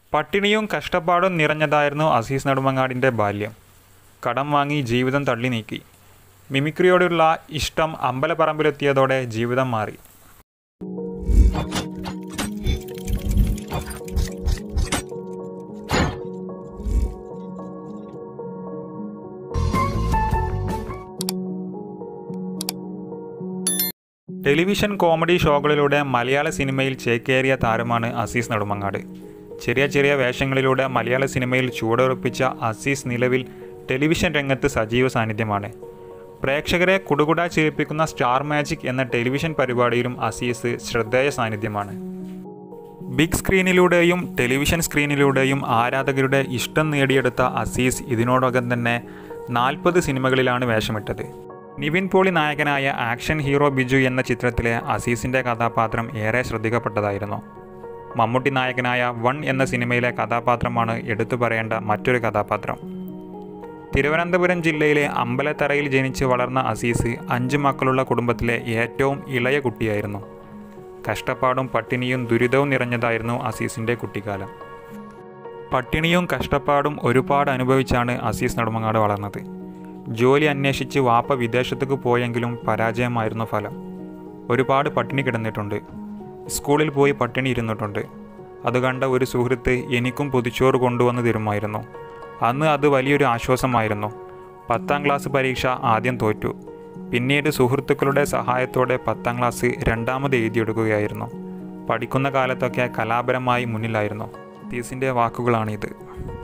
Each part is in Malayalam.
പട്ടിണിയും കഷ്ടപ്പാടും നിറഞ്ഞതായിരുന്നു അസീസ് നെടുമങ്ങാടിൻ്റെ ബാല്യം കടം വാങ്ങി ജീവിതം തള്ളി നീക്കി മിമിക്രിയോടുള്ള ഇഷ്ടം അമ്പലപ്പറമ്പിലെത്തിയതോടെ ജീവിതം മാറി ടെലിവിഷൻ കോമഡി ഷോകളിലൂടെ മലയാള സിനിമയിൽ ചേക്കേറിയ താരമാണ് അസീസ് നെടുമങ്ങാട് ചെറിയ ചെറിയ വേഷങ്ങളിലൂടെ മലയാള സിനിമയിൽ ചൂടുറപ്പിച്ച അസീസ് നിലവിൽ ടെലിവിഷൻ രംഗത്ത് സജീവ സാന്നിധ്യമാണ് പ്രേക്ഷകരെ കുടുകുടാ ചിരിപ്പിക്കുന്ന സ്റ്റാർ മാജിക് എന്ന ടെലിവിഷൻ പരിപാടിയിലും അസീസ് ശ്രദ്ധേയ സാന്നിധ്യമാണ് ബിഗ് സ്ക്രീനിലൂടെയും ടെലിവിഷൻ സ്ക്രീനിലൂടെയും ആരാധകരുടെ ഇഷ്ടം നേടിയെടുത്ത അസീസ് ഇതിനോടകം തന്നെ നാൽപ്പത് സിനിമകളിലാണ് വേഷമിട്ടത് നിവിൻ പോളി നായകനായ ആക്ഷൻ ഹീറോ ബിജു എന്ന ചിത്രത്തിലെ അസീസിൻ്റെ കഥാപാത്രം ഏറെ ശ്രദ്ധിക്കപ്പെട്ടതായിരുന്നു മമ്മൂട്ടി നായകനായ വൺ എന്ന സിനിമയിലെ കഥാപാത്രമാണ് എടുത്തു പറയേണ്ട മറ്റൊരു കഥാപാത്രം തിരുവനന്തപുരം ജില്ലയിലെ അമ്പലത്തറയിൽ ജനിച്ച് വളർന്ന അസീസ് അഞ്ച് മക്കളുള്ള കുടുംബത്തിലെ ഏറ്റവും ഇളയ കുട്ടിയായിരുന്നു കഷ്ടപ്പാടും പട്ടിണിയും ദുരിതവും നിറഞ്ഞതായിരുന്നു അസീസിൻ്റെ കുട്ടിക്കാലം പട്ടിണിയും കഷ്ടപ്പാടും ഒരുപാട് അനുഭവിച്ചാണ് അസീസ് നെടുമങ്ങാട് വളർന്നത് ജോലി അന്വേഷിച്ച് വാപ്പ വിദേശത്തേക്ക് പോയെങ്കിലും പരാജയമായിരുന്നു ഫലം ഒരുപാട് പട്ടിണി കിടന്നിട്ടുണ്ട് സ്കൂളിൽ പോയി പട്ടിണി ഇരുന്നിട്ടുണ്ട് അത് കണ്ട ഒരു സുഹൃത്ത് എനിക്കും പൊതിച്ചോറ് കൊണ്ടുവന്ന് തരുമായിരുന്നു അന്ന് അത് വലിയൊരു ആശ്വാസമായിരുന്നു പത്താം ക്ലാസ് പരീക്ഷ ആദ്യം തോറ്റു പിന്നീട് സുഹൃത്തുക്കളുടെ സഹായത്തോടെ പത്താം ക്ലാസ് രണ്ടാമത് എഴുതിയെടുക്കുകയായിരുന്നു പഠിക്കുന്ന കാലത്തൊക്കെ കലാപരമായി മുന്നിലായിരുന്നു തീസിൻ്റെ വാക്കുകളാണിത്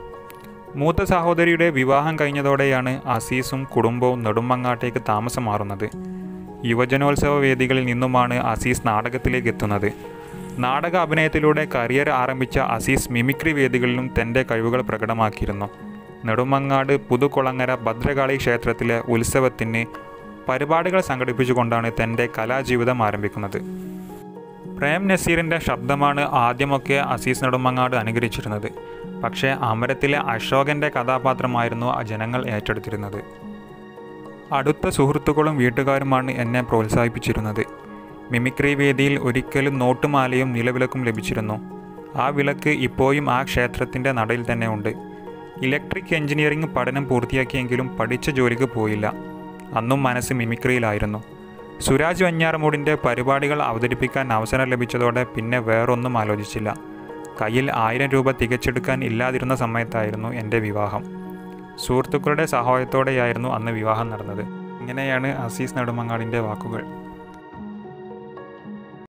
മൂത്ത സഹോദരിയുടെ വിവാഹം കഴിഞ്ഞതോടെയാണ് അസീസും കുടുംബവും നെടുമങ്ങാട്ടേക്ക് താമസം മാറുന്നത് യുവജനോത്സവ വേദികളിൽ നിന്നുമാണ് അസീസ് നാടകത്തിലേക്ക് എത്തുന്നത് നാടക അഭിനയത്തിലൂടെ കരിയർ ആരംഭിച്ച അസീസ് മിമിക്രി വേദികളിലും തൻ്റെ കഴിവുകൾ പ്രകടമാക്കിയിരുന്നു നെടുമങ്ങാട് പുതുകുളങ്ങര ഭദ്രകാളി ക്ഷേത്രത്തിലെ ഉത്സവത്തിന് പരിപാടികൾ സംഘടിപ്പിച്ചുകൊണ്ടാണ് തൻ്റെ കലാജീവിതം ആരംഭിക്കുന്നത് പ്രേം നസീറിൻ്റെ ശബ്ദമാണ് ആദ്യമൊക്കെ അസീസ് നെടുമങ്ങാട് അനുകരിച്ചിരുന്നത് പക്ഷേ അമരത്തിലെ അശോകൻ്റെ കഥാപാത്രമായിരുന്നു ആ ജനങ്ങൾ ഏറ്റെടുത്തിരുന്നത് അടുത്ത സുഹൃത്തുക്കളും വീട്ടുകാരുമാണ് എന്നെ പ്രോത്സാഹിപ്പിച്ചിരുന്നത് മിമിക്രി വേദിയിൽ ഒരിക്കലും നോട്ടുമാലയും നിലവിളക്കും ലഭിച്ചിരുന്നു ആ വിളക്ക് ഇപ്പോഴും ആ ക്ഷേത്രത്തിൻ്റെ നടയിൽ തന്നെ ഉണ്ട് ഇലക്ട്രിക് എഞ്ചിനീയറിംഗ് പഠനം പൂർത്തിയാക്കിയെങ്കിലും പഠിച്ച ജോലിക്ക് പോയില്ല അന്നും മനസ്സ് മിമിക്രിയിലായിരുന്നു സുരാജ് വഞ്ഞാറമൂടിൻ്റെ പരിപാടികൾ അവതരിപ്പിക്കാൻ അവസരം ലഭിച്ചതോടെ പിന്നെ വേറൊന്നും ആലോചിച്ചില്ല കയ്യിൽ ആയിരം രൂപ തികച്ചെടുക്കാൻ ഇല്ലാതിരുന്ന സമയത്തായിരുന്നു എൻ്റെ വിവാഹം സുഹൃത്തുക്കളുടെ സഹായത്തോടെയായിരുന്നു അന്ന് വിവാഹം നടന്നത് ഇങ്ങനെയാണ് അസീസ് നെടുമങ്ങാടിൻ്റെ വാക്കുകൾ